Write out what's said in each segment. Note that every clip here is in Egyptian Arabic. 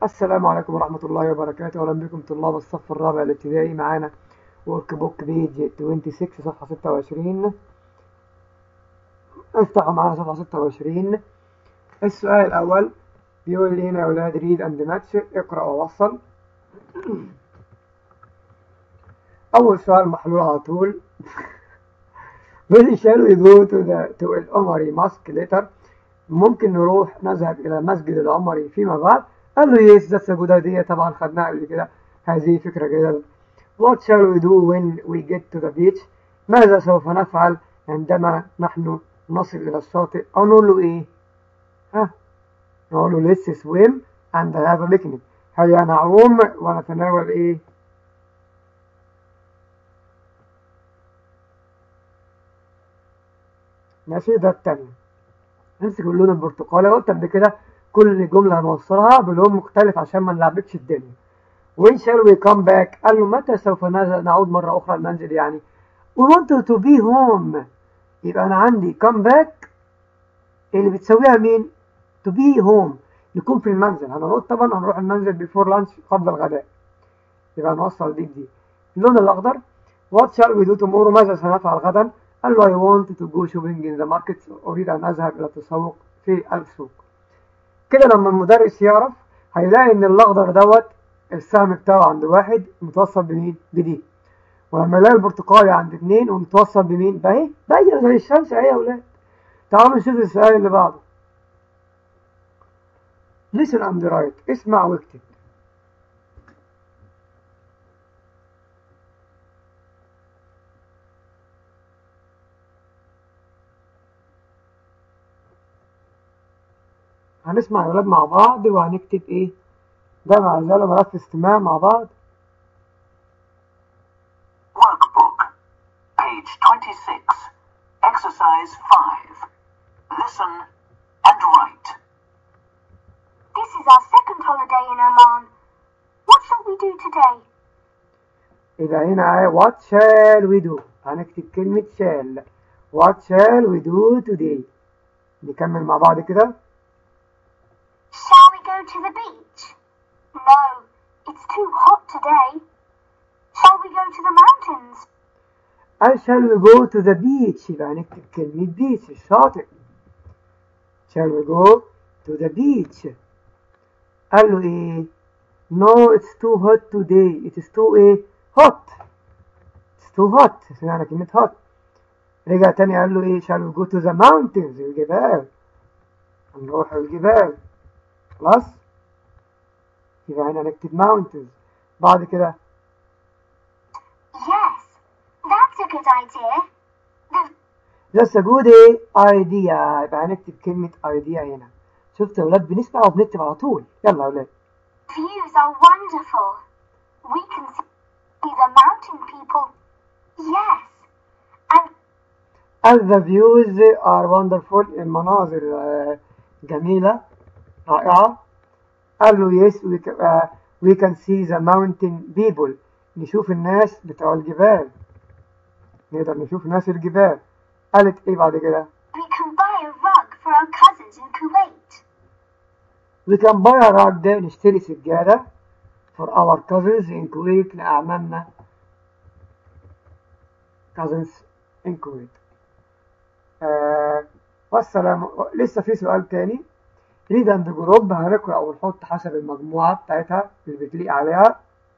السلام عليكم ورحمة الله وبركاته أهلا بكم طلاب الصف الرابع الابتدائي معانا ورك بوك بيج 26 صفحة 26 افتحوا معانا صفحة 26 السؤال الأول بيقول لي هنا يا أولاد ريد أند ماتش اقرأ ووصل أول سؤال محلول على طول بيقول shall we go to the to العمري mosque later ممكن نروح نذهب إلى مسجد العمري فيما بعد قال له يس ذاتس ا جود ايديا طبعا خدناها قبل كده هذه فكرة جيدة What shall we do when we get to the beach ماذا سوف نفعل عندما نحن نصل إلى الشاطئ أو نقول له إيه ها نقول له let's swim and have a picnic هيا نعوم ونتناول إيه ماشي ده التاني نمسك اللون البرتقالي قلت قبل كده كل جملة هنوصلها بلون مختلف عشان ما نلعبكش الدنيا when shall we come back قال له متى سوف نعود مرة أخرى المنزل يعني we want to be home يبقى أنا عندي come back اللي بتسويها مين to be home نكون في المنزل هنقول طبعا هنروح المنزل before lunch قبل الغداء يبقى نوصل دي بدي اللون الأخضر what shall we do tomorrow ماذا سنفعل غدا قال له I want to go shopping in the market أريد أن أذهب إلى التسوق في السوق كده لما المدرس يعرف هيلاقي إن الأخضر دوت السهم بتاعه عند واحد متوصل بمين؟ بدي ولما يلاقي البرتقالي عند اتنين ومتوصل بمين؟ بأهي باينة زي الشمس أهي يا ولاد تعالوا نشوف السؤال اللي بعده listen and write اسمع واكتب هنسمع يا ولاد مع بعض وهنكتب ايه ده مع زالة ملف استماع مع بعض Workbook, page 26, exercise 5. Listen and write. This is our second holiday in Oman. What shall we do today? يبقى هنا ايه what shall we do هنكتب كلمة shall what shall we do today نكمل مع بعض كده Shall we go to the beach? No, it's too hot today. Shall we go to the mountains? قال shall we go to the beach يبقى هنكتب كلمة beach الشاطئ shall we go to the beach قال له ايه no it's too hot today it is too ايه hot it's too hot سمعنا كلمة hot رجع تاني قال له ايه shall we go to the mountains الجبال هنروح الجبال خلاص يبقى هنا نكتب mountains بعد كده Yes, that's a good idea. The That's a good eh, idea يبقى هنكتب كلمة idea هنا شفت يا ولاد بنسمع وبنكتب على طول يلا يا ولاد views are wonderful. We can see the mountain people. Yes, and and the views are wonderful المناظر آه، جميلة رائعة قال له yes we can, uh, we can see the mountain people نشوف الناس بتوع الجبال نقدر نشوف ناس الجبال قالت ايه بعد كده we can buy a rug for our cousins in Kuwait. we can buy a rug ده نشتري سجادة for our cousins in Kuwait لأعمامنا cousins in Kuwait آه والسلام لسه في سؤال تاني ريد اند جروب هنقرأ ونحط حسب المجموعة بتاعتها اللي بتليق عليها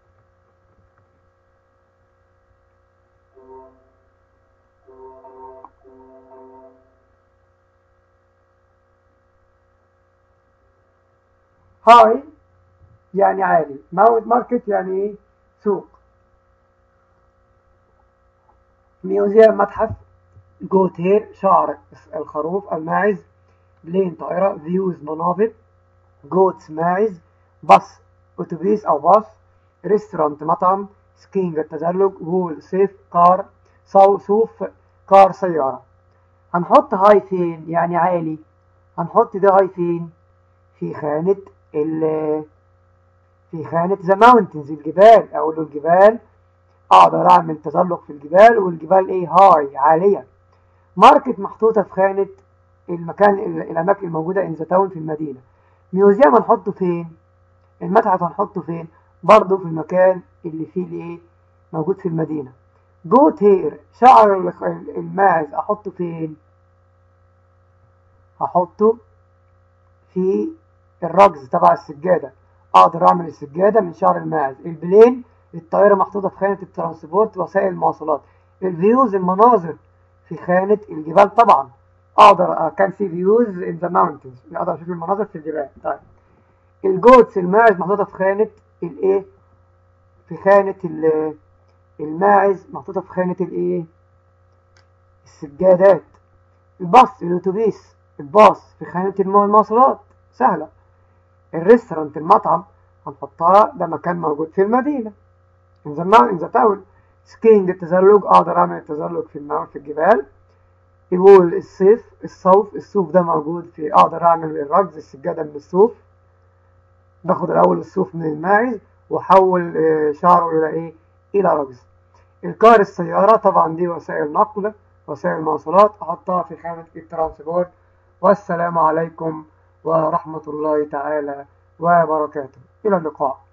هاي يعني عالي ماونت ماركت يعني ايه سوق ميوزيوم متحف جوت هير شعر الخروف الماعز بلين طائرة فيوز مناظر جوتس ماعز باص أتوبيس أو باص ريستورانت مطعم سكينج التزلج وول سيف كار صو صوف كار سيارة هنحط هاي فين يعني عالي هنحط ده هاي فين في خانة ال في خانة ذا ماونتنز الجبال أقول له الجبال أقدر أعمل تزلق في الجبال والجبال إيه هاي عالية ماركت محطوطة في خانة المكان الأماكن الموجودة إن ذا تاون في المدينة ميوزيوم هنحطه فين؟ المتحف هنحطه فين برضه في المكان اللي فيه الايه موجود في المدينة جوت هير شعر ال- الماعز احطه فين هحطه في الرجز تبع السجادة اقدر اعمل السجادة من شعر الماعز البلين الطائرة محطوطة في خانة الترانسبورت وسائل المواصلات الفيوز المناظر في خانة الجبال طبعا اقدر كان في فيوز ان ذا ماونتنز اقدر اشوف المناظر في الجبال طيب الجوتس الماعز محطوطة في خانة الايه في خانة ال- الماعز محطوطة في خانة الايه السجادات الباص الاتوبيس الباص في خانة الم- المواصلات سهلة الريستورانت المطعم هنحطها ده مكان موجود في المدينة in the mountain in the town سكينج التزلج اقدر اعمل التزلج في الماء في الجبال الوول الصيف الصوف الصوف ده موجود في اقدر اعمل الرجز السجادة من الصوف باخد الاول الصوف من الماعز واحول آه، شعره الى ايه الى رجز الكار السيارة طبعا دي وسائل نقل وسائل مواصلات احطها في خانة الترانسبورت والسلام عليكم ورحمة الله تعالى وبركاته إلى اللقاء